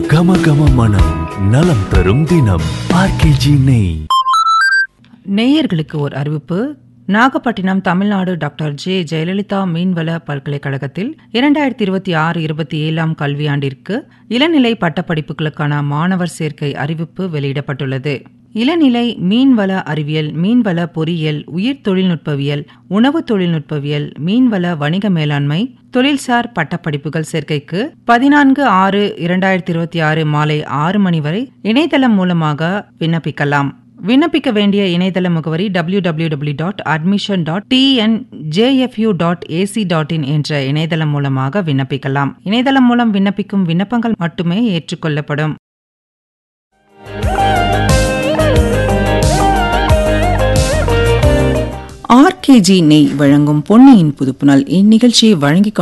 கம கம மனம் நலம் தரும் தினம் ஆர்கேஜி நெய் நேயர்களுக்கு ஒரு அறிவிப்பு நாகப்பட்டினம் தமிழ்நாடு டாக்டர் ஜே ஜெயலலிதா மீன்வள பல்கலைக்கழகத்தில் இரண்டாயிரத்தி இருபத்தி ஆறு இருபத்தி ஏழாம் கல்வியாண்டிற்கு இளநிலை பட்டப்படிப்புகளுக்கான மாணவர் சேர்க்கை அறிவிப்பு வெளியிடப்பட்டுள்ளது இளநிலை மீன்வள அறிவியல் மீன்வள பொறியியல் உயிர் தொழில்நுட்பவியல் உணவு தொழில்நுட்பவியல் மீன்வள வணிக மேலாண்மை தொழில்சார் பட்டப்படிப்புகள் சேர்க்கைக்கு பதினான்கு ஆறு இரண்டாயிரத்தி இருபத்தி ஆறு மாலை ஆறு மணி வரை இணையதளம் மூலமாக விண்ணப்பிக்கலாம் விண்ணப்பிக்க வேண்டிய இணையதள முகவரி W W W dot admission dot TNJFU dot AC dot in என்ற இணையதளம் மூலமாக விண்ணப்பிக்கலாம் இணையதளம் மூலம் விண்ணப்பிக்கும் விண்ணப்பங்கள் மட்டுமே ஏற்றுக்கொள்ளப்படும் ஆர்கேஜி நெய் வழங்கும் பொன்னியின் புதுப்புணல் இந்நிகழ்ச்சியை வழங்கிக்